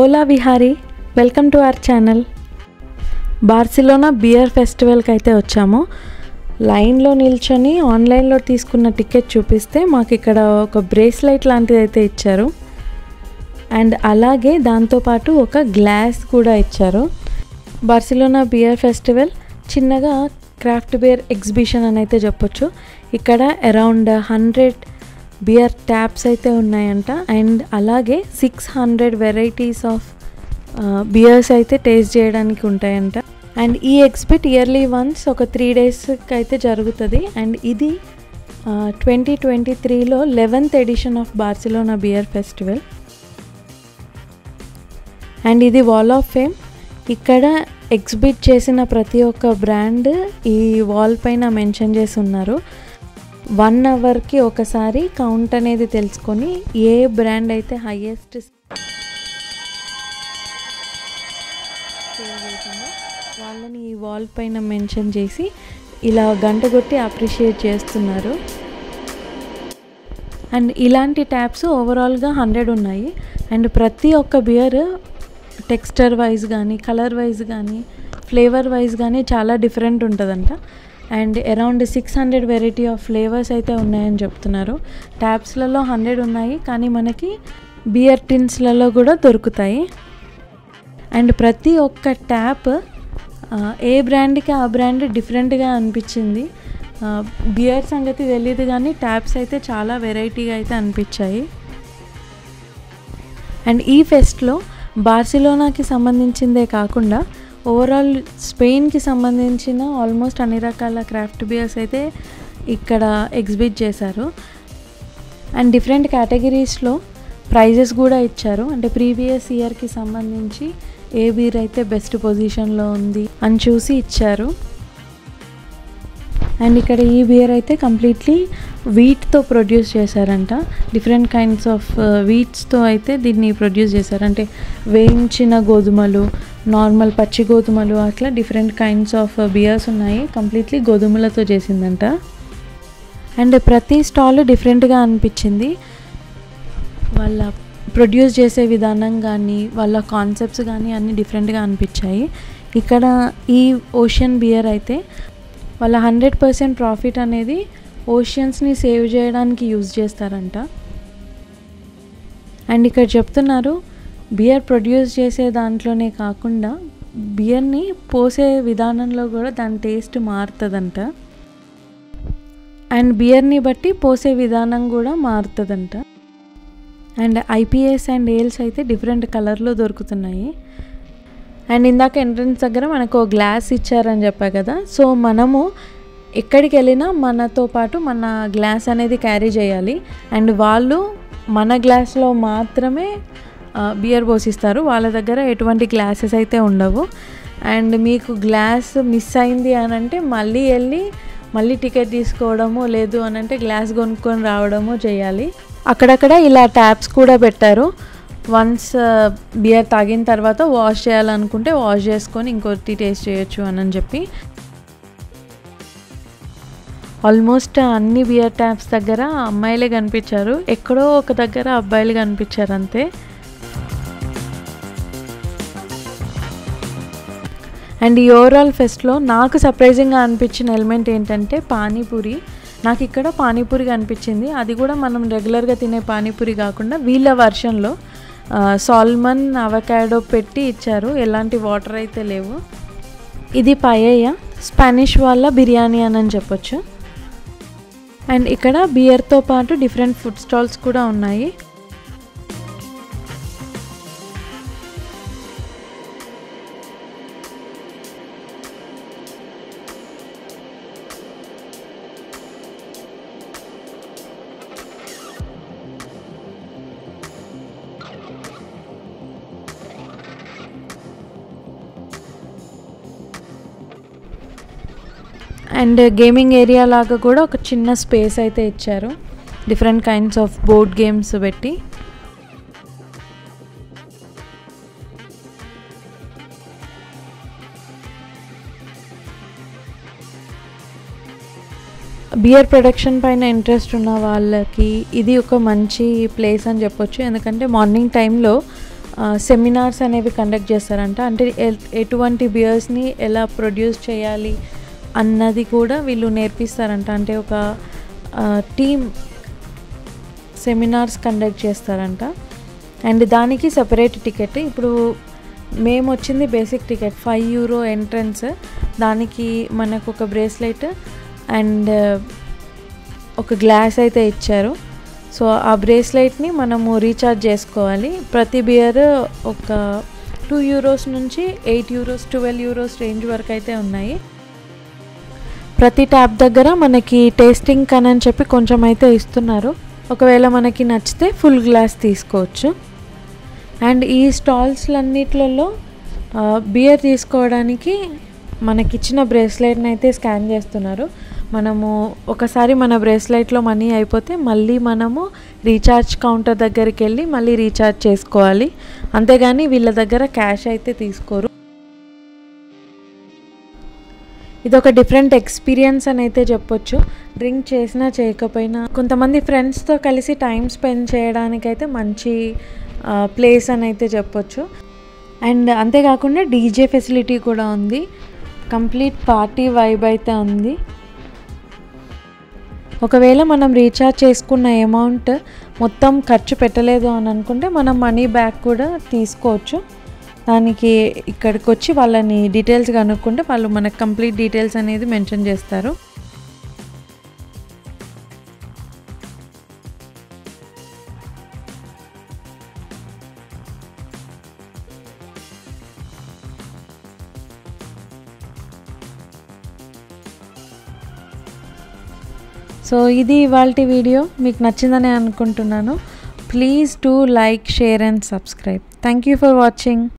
హోలా Vihari welcome to our channel Barcelona beer ఫెస్టివల్కి అయితే వచ్చాము లైన్లో నిల్చొని ఆన్లైన్లో తీసుకున్న టికెట్ చూపిస్తే మాకు ఇక్కడ ఒక బ్రేస్లెట్ లాంటిది అయితే ఇచ్చారు అండ్ అలాగే దాంతోపాటు ఒక గ్లాస్ కూడా ఇచ్చారు బార్సిలోనా బియర్ ఫెస్టివల్ చిన్నగా క్రాఫ్ట్ బియర్ ఎగ్జిబిషన్ అని అయితే చెప్పొచ్చు ఇక్కడ అరౌండ్ హండ్రెడ్ బియర్ ట్యాప్స్ అయితే ఉన్నాయంట అండ్ అలాగే six hundred varieties of beers అయితే టేస్ట్ చేయడానికి ఉంటాయంట అండ్ ఈ ఎగ్జిబిట్ ఇయర్లీ వన్స్ ఒక త్రీ డేస్కి అయితే జరుగుతుంది అండ్ ఇది ట్వంటీ ట్వంటీ త్రీలో eleventh edition of Barcelona beer festival and ఇది వాల్ ఆఫ్ ఫేమ్ ఇక్కడ ఎగ్జిబిట్ చేసిన ప్రతి ఒక్క బ్రాండ్ ఈ వాల్ పైన మెన్షన్ చేసి ఉన్నారు వన్ అవర్కి ఒకసారి కౌంట్ అనేది తెలుసుకొని ఏ బ్రాండ్ అయితే హయ్యెస్ట్ వాళ్ళని ఈ వాల్ పైన మెన్షన్ చేసి ఇలా గంట కొట్టి అప్రిషియేట్ చేస్తున్నారు అండ్ ఇలాంటి ట్యాప్స్ ఓవరాల్గా హండ్రెడ్ ఉన్నాయి అండ్ ప్రతి ఒక్క బియర్ టెక్స్చర్ వైజ్ కానీ కలర్ వైజ్ కానీ ఫ్లేవర్ వైజ్ కానీ చాలా డిఫరెంట్ ఉంటుందంట and around six hundred variety of flavours అయితే ఉన్నాయని చెప్తున్నారు ట్యాప్స్లలో హండ్రెడ్ ఉన్నాయి కానీ మనకి బియర్ టిన్స్లలో కూడా దొరుకుతాయి అండ్ ప్రతి ఒక్క ట్యాప్ ఏ బ్రాండ్కి ఆ బ్రాండ్ డిఫరెంట్గా అనిపించింది బియర్ సంగతి తెలియదు కానీ ట్యాప్స్ అయితే చాలా వెరైటీగా అయితే అనిపించాయి అండ్ ఈ ఫెస్ట్లో బార్సిలోనాకి సంబంధించిందే కాకుండా ఓవరాల్ స్పెయిన్కి సంబంధించిన ఆల్మోస్ట్ అన్ని రకాల క్రాఫ్ట్ బియర్స్ అయితే ఇక్కడ ఎగ్జిబిట్ చేశారు అండ్ డిఫరెంట్ కేటగిరీస్లో ప్రైజెస్ కూడా ఇచ్చారు అంటే ప్రీవియస్ ఇయర్కి సంబంధించి ఏ బీర్ అయితే బెస్ట్ పొజిషన్లో ఉంది అని చూసి ఇచ్చారు అండ్ ఇక్కడ ఈ బియర్ అయితే కంప్లీట్లీ వీట్తో ప్రొడ్యూస్ చేశారంట డిఫరెంట్ కైండ్స్ ఆఫ్ వీట్స్తో అయితే దీన్ని ప్రొడ్యూస్ చేశారు అంటే వేయించిన గోధుమలు నార్మల్ పచ్చి గోధుమలు అట్లా డిఫరెంట్ కైండ్స్ ఆఫ్ బియర్స్ ఉన్నాయి కంప్లీట్లీ గోధుమలతో చేసిందంట అండ్ ప్రతి స్టాల్ డిఫరెంట్గా అనిపించింది వాళ్ళ ప్రొడ్యూస్ చేసే విధానం కానీ వాళ్ళ కాన్సెప్ట్స్ కానీ అన్నీ డిఫరెంట్గా అనిపించాయి ఇక్కడ ఈ ఓషియన్ బియర్ అయితే వాళ్ళ హండ్రెడ్ పర్సెంట్ ప్రాఫిట్ అనేది ఓషియన్స్ని సేవ్ చేయడానికి యూజ్ చేస్తారంట అండ్ ఇక్కడ చెప్తున్నారు బియర్ ప్రొడ్యూస్ చేసే దాంట్లోనే కాకుండా బియర్ని పోసే విధానంలో కూడా దాని టేస్ట్ మారుతుందంట అండ్ బియర్ని బట్టి పోసే విధానం కూడా మారుతుందంట అండ్ ఐపీఎస్ అండ్ ఏల్స్ అయితే డిఫరెంట్ కలర్లో దొరుకుతున్నాయి అండ్ ఇందాక ఎంట్రన్స్ దగ్గర మనకు ఒక గ్లాస్ ఇచ్చారని చెప్పా కదా సో మనము ఎక్కడికి వెళ్ళినా మనతో పాటు మన గ్లాస్ అనేది క్యారీ చేయాలి అండ్ వాళ్ళు మన గ్లాస్లో మాత్రమే బియర్ పోసిస్తారు వాళ్ళ దగ్గర ఎటువంటి గ్లాసెస్ అయితే ఉండవు అండ్ మీకు గ్లాస్ మిస్ అయింది అని అంటే మళ్ళీ వెళ్ళి మళ్ళీ టికెట్ తీసుకోవడము లేదు అని అంటే గ్లాస్ కొనుక్కొని రావడము చేయాలి అక్కడక్కడ ఇలా ట్యాప్స్ కూడా పెట్టారు వన్స్ బియర్ తాగిన తర్వాత వాష్ చేయాలనుకుంటే వాష్ చేసుకొని ఇంకోటి టేస్ట్ చేయొచ్చు అని చెప్పి ఆల్మోస్ట్ అన్ని బియర్ ట్యాప్స్ దగ్గర అమ్మాయిలే కనిపించారు ఎక్కడో ఒక దగ్గర అబ్బాయిలు కనిపించారు అంతే అండ్ ఈ ఓవరాల్ ఫెస్ట్లో నాకు సర్ప్రైజింగ్గా అనిపించిన ఎలిమెంట్ ఏంటంటే పానీపూరి నాకు ఇక్కడ పానీపూరి కనిపించింది అది కూడా మనం రెగ్యులర్గా తినే పానీపూరి కాకుండా వీళ్ళ వర్షన్లో సాల్మన్ అవకాడో పెట్టి ఇచ్చారు ఎలాంటి వాటర్ అయితే లేవు ఇది పయ్యయ్య స్పానిష్ వాళ్ళ బిర్యానీ అని చెప్పొచ్చు అండ్ ఇక్కడ బియర్తో పాటు డిఫరెంట్ ఫుడ్ స్టాల్స్ కూడా ఉన్నాయి అండ్ గేమింగ్ ఏరియా లాగా కూడా ఒక చిన్న స్పేస్ అయితే ఇచ్చారు different kinds of board games పెట్టి బియర్ ప్రొడక్షన్ పైన ఇంట్రెస్ట్ ఉన్న వాళ్ళకి ఇది ఒక మంచి ప్లేస్ అని చెప్పొచ్చు ఎందుకంటే మార్నింగ్ టైంలో సెమినార్స్ అనేవి కండక్ట్ చేస్తారంట అంటే ఎ- ఎటువంటి బియర్స్ని ఎలా ప్రొడ్యూస్ చేయాలి అన్నది కూడా వీళ్ళు నేర్పిస్తారంట అంటే ఒక టీమ్ సెమినార్స్ కండక్ట్ చేస్తారంట అండ్ దానికి సపరేట్ టికెట్ ఇప్పుడు మేము వచ్చింది basic ticket five euro entrance దానికి మనకు ఒక బ్రేస్లెట్ అండ్ ఒక గ్లాస్ అయితే ఇచ్చారు సో ఆ బ్రేస్లెట్ని మనము రీఛార్జ్ చేసుకోవాలి ప్రతి బియర్ ఒక టూ యూరోస్ నుంచి eight euros twelve euros range వరకు అయితే ఉన్నాయి ప్రతి ట్యాప్ దగ్గర మనకి టేస్టింగ్ కన్ అని చెప్పి కొంచెం అయితే ఇస్తున్నారు ఒకవేళ మనకి నచ్చితే ఫుల్ గ్లాస్ తీసుకోవచ్చు అండ్ ఈ స్టాల్స్లన్నిట్లలో బియర్ తీసుకోవడానికి మనకిచ్చిన బ్రేస్లెట్ని అయితే స్కాన్ చేస్తున్నారు మనము ఒకసారి మన బ్రేస్లెట్లో మనీ అయిపోతే మళ్ళీ మనము రీఛార్జ్ కౌంటర్ దగ్గరికి వెళ్ళి మళ్ళీ రీఛార్జ్ చేసుకోవాలి అంతేగాని వీళ్ళ దగ్గర క్యాష్ అయితే తీసుకోరు ఇది ఒక డిఫరెంట్ ఎక్స్పీరియన్స్ అని అయితే చెప్పొచ్చు డ్రింక్ చేసినా చేయకపోయినా కొంతమంది ఫ్రెండ్స్తో కలిసి టైం స్పెండ్ చేయడానికైతే మంచి ప్లేస్ అని అయితే చెప్పొచ్చు అండ్ అంతేకాకుండా డీజే ఫెసిలిటీ కూడా ఉంది కంప్లీట్ పార్టీ వైబ్ అయితే ఉంది ఒకవేళ మనం రీఛార్జ్ చేసుకున్న అమౌంట్ మొత్తం ఖర్చు పెట్టలేదు అని అనుకుంటే మనం మనీ బ్యాక్ కూడా తీసుకోవచ్చు దానికి ఇక్కడికి వచ్చి వాళ్ళని డీటెయిల్స్ కనుక్కుంటే వాళ్ళు మనకు కంప్లీట్ డీటెయిల్స్ అనేది మెన్షన్ చేస్తారు సో ఇది ఇవాళ వీడియో మీకు నచ్చిందని అనుకుంటున్నాను please do like share and subscribe thank you for watching